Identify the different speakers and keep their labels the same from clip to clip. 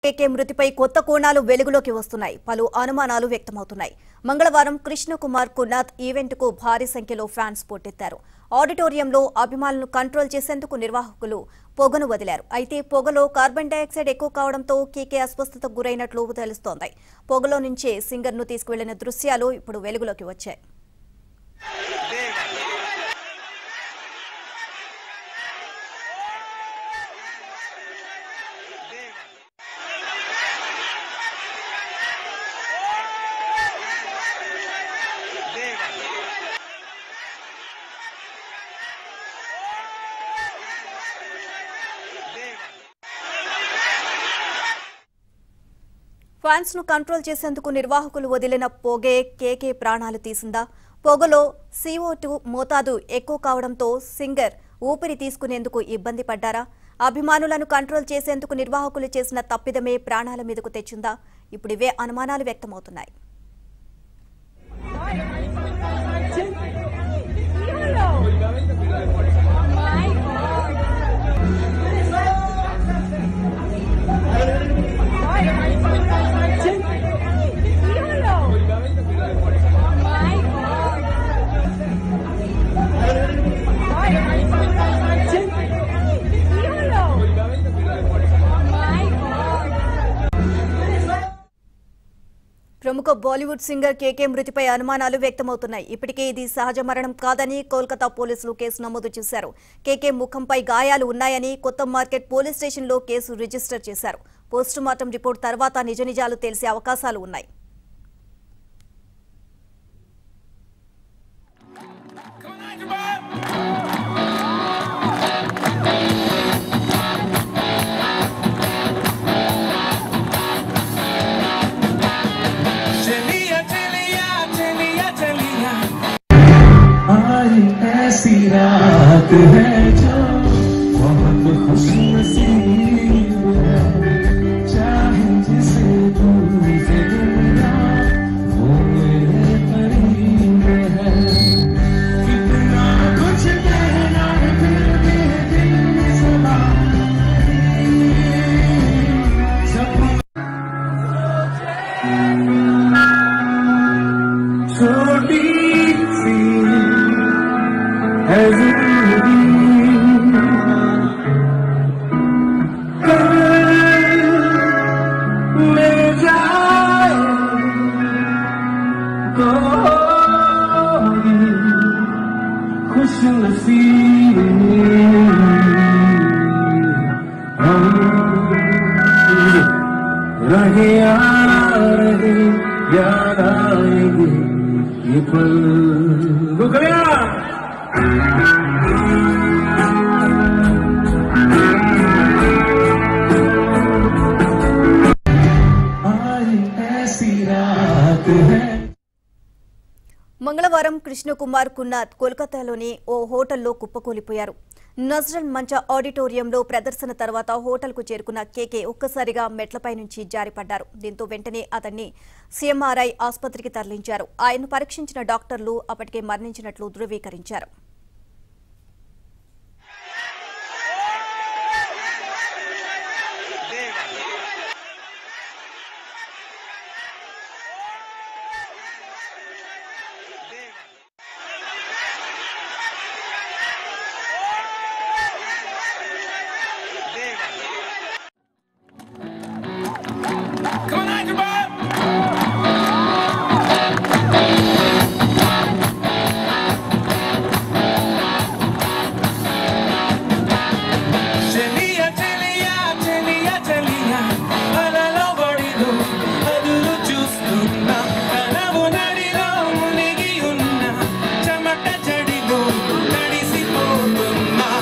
Speaker 1: కేకే మృతిపై కొత్త కోణాలు వెలుగులోకి వస్తున్నాయి పలు అనుమానాలు వ్యక్తమవుతున్నాయి మంగళవారం కృష్ణకుమార్ కునాథ్ ఈవెంట్ కు భారీ సంఖ్యలో ఫ్యాన్స్ పోటెత్తారు ఆడిటోరియంలో అభిమానులను కంట్రోల్ చేసేందుకు నిర్వాహకులు పొగను వదిలారు అయితే పొగలో కార్బన్ డైఆక్సైడ్ ఎక్కువ కావడంతో కేకే అస్వస్థతకు గురైనట్లు తెలుస్తోంది పొగలో నుంచే సింగర్ ను తీసుకువెళ్లిన దృశ్యాలు ఇప్పుడు వెలుగులోకి వచ్చాయి ఫ్యాన్స్ ను కంట్రోల్ చేసేందుకు నిర్వాహకులు వదిలిన పొగే కేకే ప్రాణాలు తీసిందా పొగలో సిఓ టూ మోతాదు ఎక్కువ కావడంతో సింగర్ ఊపిరి తీసుకునేందుకు ఇబ్బంది పడ్డారా అభిమానులను కంట్రోల్ చేసేందుకు నిర్వాహకులు చేసిన తప్పిదమే ప్రాణాల మీదకు తెచ్చిందా ఇప్పుడు ఇవే అనుమానాలు వ్యక్తమవుతున్నాయి ప్రముఖ బాలీవుడ్ సింగర్ కేకే మృతిపై అనుమానాలు వ్యక్తమవుతున్నాయి ఇప్పటికే ఇది సహజ మరణం కాదని కోల్కతా పోలీసులు కేసు నమోదు చేశారు కేకే ముఖంపై గాయాలు ఉన్నాయని కొత్త మార్కెట్ పోలీస్ స్టేషన్లో కేసు రిజిస్టర్ చేశారు పోస్టుమార్టం రిపోర్ట్ తర్వాత నిజ నిజాలు తెలిసే అవకాశాలు ఉన్నాయి
Speaker 2: चलिया चलिया चलिया चलिया
Speaker 3: आज ऐसी रात है जो बहुत खुश नसीब है चाहे जिसे दूर से दुनिया वो मेरे करीब है कितना कुछ कहना है फिर भी दिल में सदा सपना छोटी सी है जिंदगी कल मिल जाए तो होगी खुश नसीब हम रहे आ रहे याद आएंगे ये पल रुकया आज ऐसी रात है
Speaker 1: మంగళవారం కృష్ణకుమార్ కున్నాథ్ కోల్కతాలోని ఓ హోటల్లో కుప్పకూలిపోయారు నజ్రల్ మంచ ఆడిటోరియంలో ప్రదర్శన తర్వాత హోటల్కు చేరుకున్న కేకే ఒక్కసారిగా మెట్లపై నుంచి జారిపడ్డారు దీంతో వెంటనే అతన్ని సీఎంఆర్ఐ ఆసుపత్రికి తరలించారు ఆయన్ను పరీక్షించిన డాక్టర్లు అప్పటికే మరణించినట్లు ధృవీకరించారు
Speaker 2: Come on, Hyderabad! చలియా చలియా చలియా చలియా అలలో బడిలో అదురు చూస్తున్నా కనవు నడిలో మునిగి ఉన్న చెమట జడిలో తడిసిపోతున్నా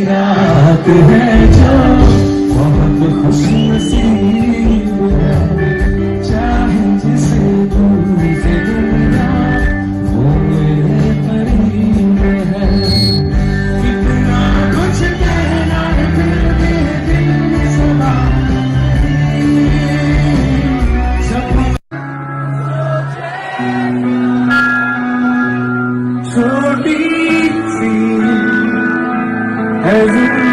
Speaker 3: ऐसी रात है जो बहुत खुश नसीब है चाहे जिसे दूर से दुनिया वो मेरे करीब है कितना कुछ कहना है दिल के दिल में सदा सपना छोटी सी है जिंदगी